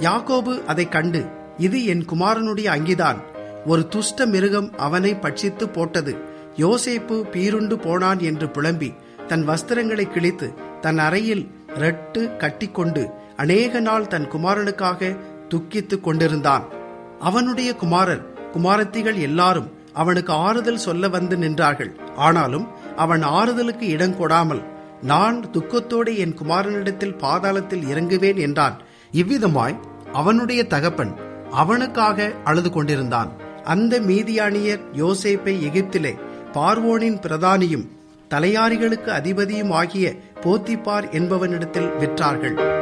யாக்கோபு அதைக் கண்டு இது என் குமாரனுடைய அங்கிதான் ஒரு துஷ்ட மிருகம் அவனை பட்சித்து போட்டது யோசேப்பு பீருண்டு போனான் என்று புலம்பி தன் வஸ்திரங்களை கிழித்து தன் அறையில் ரெட்டு கட்டிக்கொண்டு அநேக நாள் தன் குமாரனுக்காக துக்கித்துக் கொண்டிருந்தான் அவனுடைய குமாரர் குமாரத்திகள் எல்லாரும் அவனுக்கு ஆறுதல் சொல்ல வந்து நின்றார்கள் ஆனாலும் அவன் ஆறுதலுக்கு இடம் கொடாமல் நான் துக்கத்தோடு என் குமாரனிடத்தில் பாதாளத்தில் இறங்குவேன் என்றான் இவ்விதமாய் அவனுடைய தகப்பன் அவனுக்காக அழுது கொண்டிருந்தான் அந்த மீதியானியர் யோசேப்பை எகிப்திலே பார்வோனின் பிரதானியும் தலையாரிகளுக்கு அதிபதியும் ஆகிய போத்திப்பார் என்பவனிடத்தில் விற்றார்கள்